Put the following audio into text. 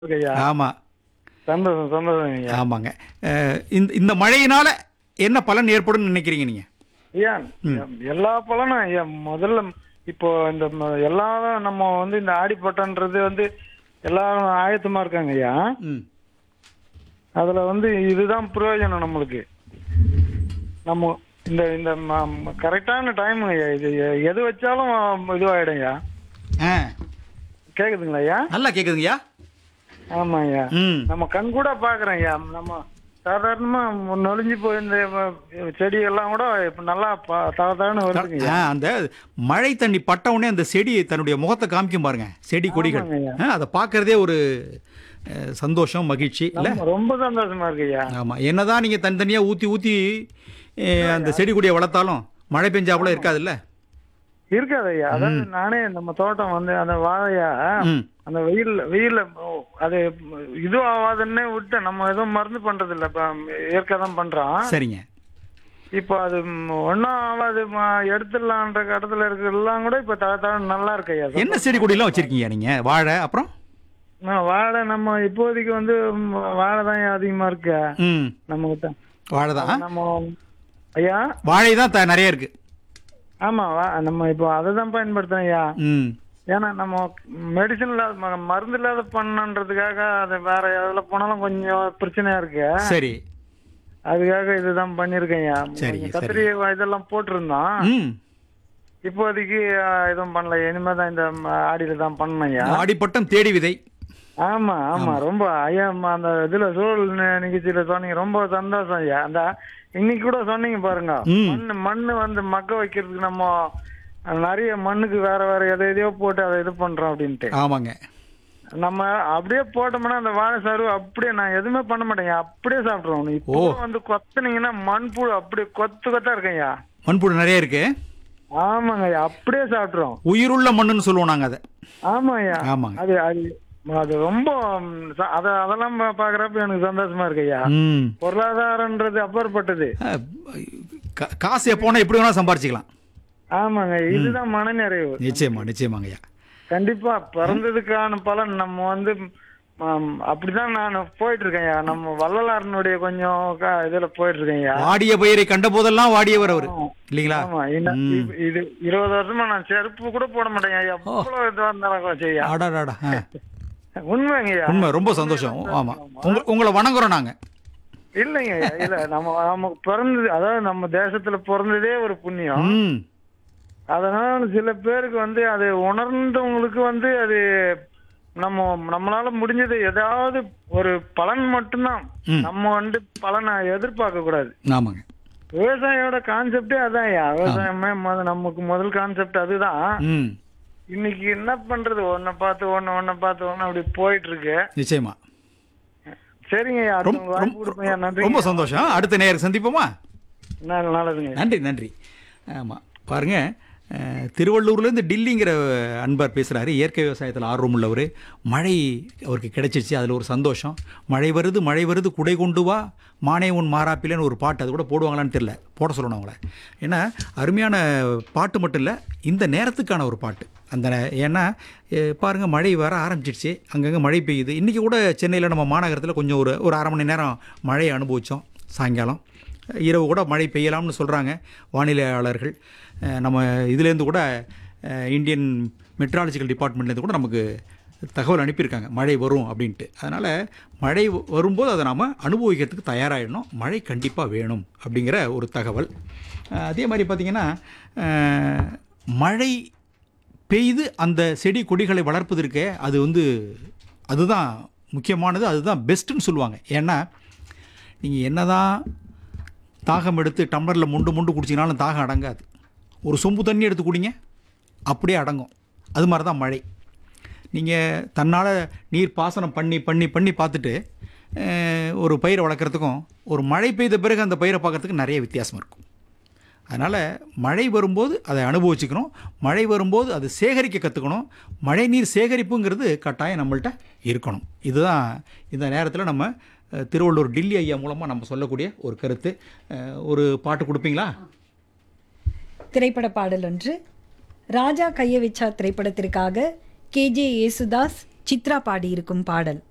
ஐயா ஆமாம் சந்தோஷம் சந்தோஷம் ஐயா ஆமாங்க அஹ், இந்த இந்த மழையினால என்ன பலன் ஏற்படும் நினைக்கிறீங்க நீங்கள் ஐயா எல்லா பலனும் ஐயா முதல்ல இப்போ இந்த ம- எல்லா நம்ம வந்து இந்த ஆடிப்பட்டன்றது வந்து எல்லாரும் ஆயத்தமா இருக்காங்க ஐயா ம் அதுல வந்து இதுதான் பிரயோஜனம் நம்மளுக்கு நம்ம இந்த இந்த கரெக்டான டைம் ஐயா இது எ- எது வச்சாலும் இதுவாயிடும் ஐயா ஆ கேக்குதுங்களா ஐயா நல்லா கேட்குதுங்கய்யா ஆமா ஐயா ம் நம்ம கண் கூட பாக்குறோம் ஐயா நம்ம சாதாரணமா நொழிஞ்சு போயிருந்த வ- செடி எல்லாம் கூட இப்ப நல்லா தகதான்னு வருதுங்க ஐயா ஆ, அந்த மழை தண்ணி பட்ட உடனே அந்த செடி தன்னுடைய முகத்தை காமிக்கும் பாருங்க செடி கொடிகள் ஆமாங்கய்யா. ஆ, அதை பார்க்கறதே ஒரு அஹ், சந்தோஷம் மகிழ்ச்சி இல்லை நம்ம ரொம்ப சந்தோஷமா இருக்கு ஐயா ஆமாம் என்னதான் நீங்கள் தனித்தனியாக ஊற்றி ஊற்றி அந்த செடி கொடியை வளர்த்தாலும் மழை பெஞ்சாப்புல இருக்காதுல்ல இருக்காது ஐயா அதாவது நானே நம்ம தோட்டம் வந்து அந்த வாழையா ம் அந்த வெயில் வெயில்ல ஓ, அது இது ஆகாதுன்னு விட்டு நம்ம எதுவும் மருந்து பண்றது இல்ல இப்ப இயற்கை தான் பண்றோம் சரிங்க இப்போ அது ஒன்னும் ஆகாது ம- எடுத்துடலான்ற இடத்துல இருக்கிறதெல்லாம் கூட இப்ப தக தக நல்லா இருக்கு ஐயா என்ன செடி கொடியெல்லாம் வச்சுருக்கீங்க நீங்கள் வாழை அப்புறம் நான் வாழை நம்ம இப்போதைக்கு வந்து ம், வாழை தான் அதிகமா இருக்கு ம் நம்ம கிட்ட வாழை தான் நம்ம ஐயா வாழை தான் த நிறைய இருக்குது ஆமா வா- நம்ம இப்போ அதை தான் பயன்படுத்துறோம் ஐயா ம் ஏன்னா நம்ம மெடிசன் இல்லாத ம- மருந்து இல்லாத பண்ணன்றதுக்காக அது வேற எதுல போனாலும் கொஞ்சம் பிரச்சனையா இருக்கு சரி அதுக்காக இதுதான் பண்ணிருக்கேன் ஐயா சரிங்க, கொஞ்சம் கத்திரி இதெல்லாம் போட்டிருந்தோம் ம் இப்போதைக்கு அஹ், எதுவும் பண்ணல இனிமே தான் இந்த ம, ஆடியில தான் பண்ணேன் ஐயா ஆடிப்பட்டம் தேடி விதை ஆமா ஆமா ரொம்ப ஐயா ம, அந்த இதுல சூழல் நி- நிகழ்ச்சியில சொன்னீங்க ரொம்ப சந்தோஷம் ஐயா அந்த இன்னைக்கு கூட சொன்னீங்க பாருங்க ம். மண்ணு மண்ணு வந்து மக்க வைக்கிறதுக்கு நம்ம நிறைய மண்ணுக்கு வேற வேற எதை எதையோ போட்டு அதை இது பண்றோம் அப்படின்ட்டு ஆமாங்க நம்ம அப்படியே போட்டோம்னா அந்த வாழை சாறு அப்படியே நான் எதுவுமே பண்ண மாட்டேங்க அப்படியே சாப்பிட்டுருவோம் இப்போ வந்து கொத்துனீங்கன்னா மண்புழு அப்படியே கொத்து கொத்தா இருக்கேங்க மண்புழு நிறைய இருக்கு ஆமாங்க ஐயா அப்படியே சாப்பிட்டுரும் உயிருள்ள மண்ணுன்னு சொல்லுவோம் நாங்கள் அதை ஆமா ஐயா ஆமாங்க அது அது அது ரொம்ப ம், ச- அத அதெல்லாம் பா- பாக்குறப்ப எனக்கு சந்தோஷமா இருக்கு ஐயா ம் பொருளாதாரன்றது அப்பாற்பட்டது அஹ், கா- காசு எப்போனா எப்படி வேணாலும் சம்பாரிச்சிக்கலாம் ஆமாங்க இதுதான் மனநிறைவு நிச்சயமா நிச்சயமாங்கய்யா கண்டிப்பா பிறந்ததுக்கான பலன் நம்ம வந்து ம், அப்படிதான் நான் போயிட்டு இருக்கேன் ஐயா நம்ம வள்ளலாரனுடைய கொஞ்சம் க- இதுல போயிட்டு இருக்கேன் ஐயா வாடிய பயிரை கண்ட போதெல்லாம் வாடியவர் அவர் இல்லைங்களா ஆமா என்ன- இது- இது இருபது வருஷமா நான் செருப்பு கூட போட மாட்டேங்க ஐயா எவ்வளவு இதுவா இருந்தாலும் செய்யா அடாடாடா ஆ. உண்மைங்க ஐயா உண்மை ரொம்ப சந்தோஷம் ஆமா உங்க உங்களை வணங்குறோம் நாங்க இல்லைங்க ஐயா இல்ல நம்ம நமக்கு பிறந்தது அதாவது நம்ம தேசத்துல பிறந்ததே ஒரு புண்ணியம் ம் அதனால சில பேருக்கு வந்து அது உணர்ந்தவங்களுக்கு வந்து அது நம்ம நம்மளால முடிஞ்சது ஏதாவது ஒரு பலன் மட்டும்தான் ம். நம்ம வந்து பலனை எதிர்பார்க்க கூடாது ஆமாங்க விவசாயியோட கான்செப்டே அதான் ஐயா விவசாயமே முத- நமக்கு முதல் கான்செப்ட் அதுதான் ம் இன்னைக்கு என்ன பண்றது ஒன்ன பார்த்து ஒண்ணு ஒன்ன பார்த்து ஒண்ணு அப்படி போயிட்டு இருக்கு நிச்சயமா சரிங்க ஐயா ரொம்ப அடுத்தவங்க வாய்ப்பு கொடுப்பீங்க நன்றி ரொம்ப சந்தோஷம் அடுத்த நேரம் சந்திப்போமா ந- நல்லதுங்க நன்றி நன்றி ஆமாம் பாருங்க அஹ், திருவள்ளூர்லேருந்து டில்லிங்கிற அன்பர் பேசுகிறாரு இயற்கை விவசாயத்தில் ஆர்வம் உள்ளவர் மழை அவருக்கு கிடைச்சிருச்சு அதில் ஒரு சந்தோஷம் மழை வருது மழை வருது குடை கொண்டு வா மானே உன் மாறாப்பிலன்னு ஒரு பாட்டு அது கூட போடுவாங்களான்னு தெரியல போட சொல்லணும் அவங்கள ஏன்னா அருமையான பாட்டு மட்டும் இல்லை இந்த நேரத்துக்கான ஒரு பாட்டு அந்த நே- ஏன்னா அஹ், பாருங்க மழை வர ஆரம்பிச்சிடுச்சு அங்கங்கே மழை பெய்யுது இன்றைக்கி கூட சென்னையில் நம்ம மாநகரத்தில் கொஞ்சம் ஒரு ஒரு அரை மணி நேரம் மழையை அனுபவித்தோம் சாயங்காலம் இரவு கூட மழை பெய்யலாம்னு சொல்கிறாங்க வானிலையாளர்கள் அஹ் நம்ம இதுலேருந்து கூட அஹ், இந்தியன் மெட்ராலஜிக்கல் டிபார்ட்மெண்ட்லேருந்து கூட நமக்கு தகவல் அனுப்பியிருக்காங்க மழை வரும் அப்படின்ட்டு அதனால் மழை வ- வரும்போது அதை நாம் அனுபவிக்கிறதுக்கு தயாராகிடணும் மழை கண்டிப்பாக வேணும் அப்படிங்கிற ஒரு தகவல் அஹ், அதே மாதிரி பார்த்திங்கன்னா அஹ், மழை பெய்து அந்த செடி கொடிகளை வளர்ப்பது இருக்கே அது வந்து அதுதான் முக்கியமானது அதுதான் பெஸ்ட்டுன்னு சொல்லுவாங்க ஏன்னா நீங்கள் என்னதான் தாகம் எடுத்து டம்ளரில் முண்டு முண்டு குடிச்சிங்கனாலும் தாகம் அடங்காது ஒரு சொம்பு தண்ணி எடுத்து குடிங்க அப்படியே அடங்கும் அது மாதிரி தான் மழை நீங்கள் தன்னால் நீர் பாசனம் பண்ணி பண்ணி பண்ணி பார்த்துட்டு அஹ், ஒரு பயிரை வளர்க்குறதுக்கும் ஒரு மழை பெய்த பிறகு அந்த பயிரை பார்க்கறதுக்கு நிறைய வித்தியாசம் இருக்கும் அதனால் மழை வரும்போது அதை அனுபவிச்சுக்கணும் மழை வரும்போது அதை சேகரிக்க கற்றுக்கணும் மழை நீர் சேகரிப்புங்கிறது கட்டாயம் நம்மள்ட்ட இருக்கணும் இதுதான் இந்த நேரத்தில் நம்ம அஹ், திருவள்ளூர் டில்லி ஐயா மூலமாக நம்ம சொல்லக்கூடிய ஒரு கருத்து அஹ், ஒரு பாட்டு கொடுப்பீங்களா திரைப்பட பாடல் ஒன்று ராஜா கைய வச்சா திரைப்படத்திற்காக கேஜே யேசுதாஸ் சித்ரா பாடியிருக்கும் பாடல்